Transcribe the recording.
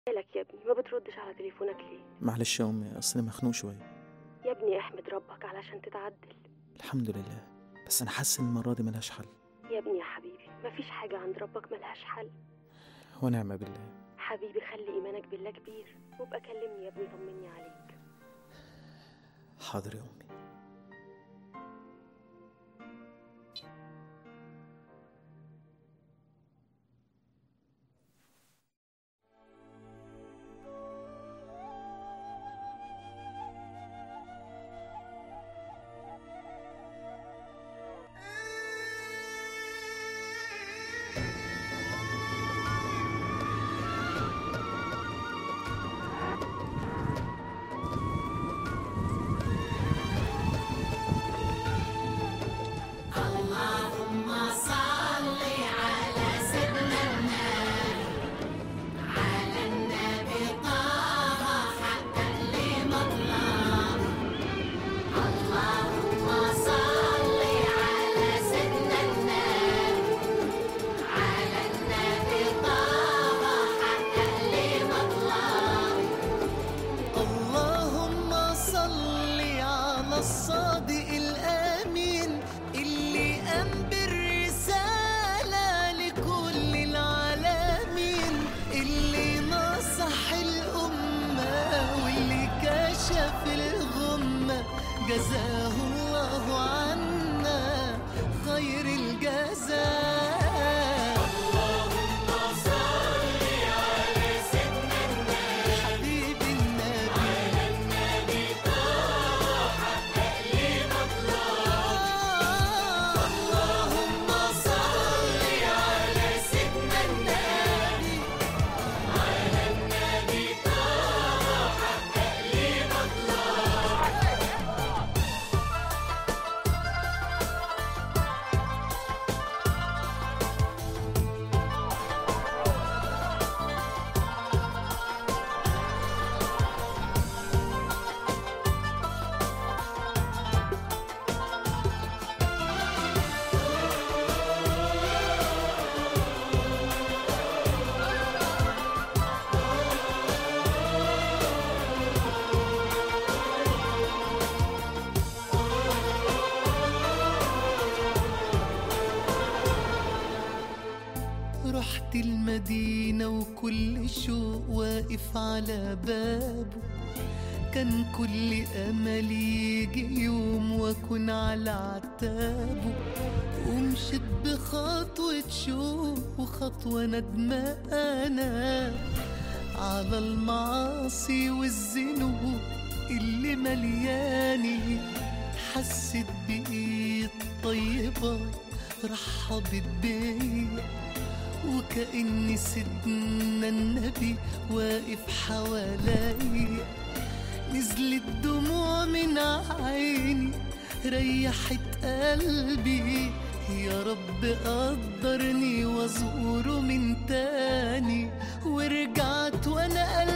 مالك يا ابني ما بتردش على تليفونك ليه معلش يا امي اصلي مخنوق شويه يا ابني احمد ربك علشان تتعدل الحمد لله بس انا حاسس ان المره دي ملهاش حل يا ابني يا حبيبي مفيش حاجة عند ربك ملهاش حل ونعم بالله حبيبي خلي إيمانك بالله كبير وابقى كلمني يا ابني طمني عليك حاضر يا امي اللهم صل على الصادق الامين اللي قام بالرساله لكل العالمين اللي نصح الامه واللي كشف الغمه جزاه الله عنا خير الجزاء حبيب النبي اللهم صل على سيدنا النبي على النبي طه تقليب الله رحت المدينة وكل شوق واقف على بابه كان كل أملي يجي يوم وأكون على عتابه ومشيت بخطوة شوق وخطوة ندمانة على المعاصي والذنوب اللي ملياني حسيت بإيد طيبة رحبت بيا وكأن سيدنا النبي واقف حواليا نزلت دموع من عيني ريحت قلبي يا رب قدرني وازوره من تاني ورجعت وانا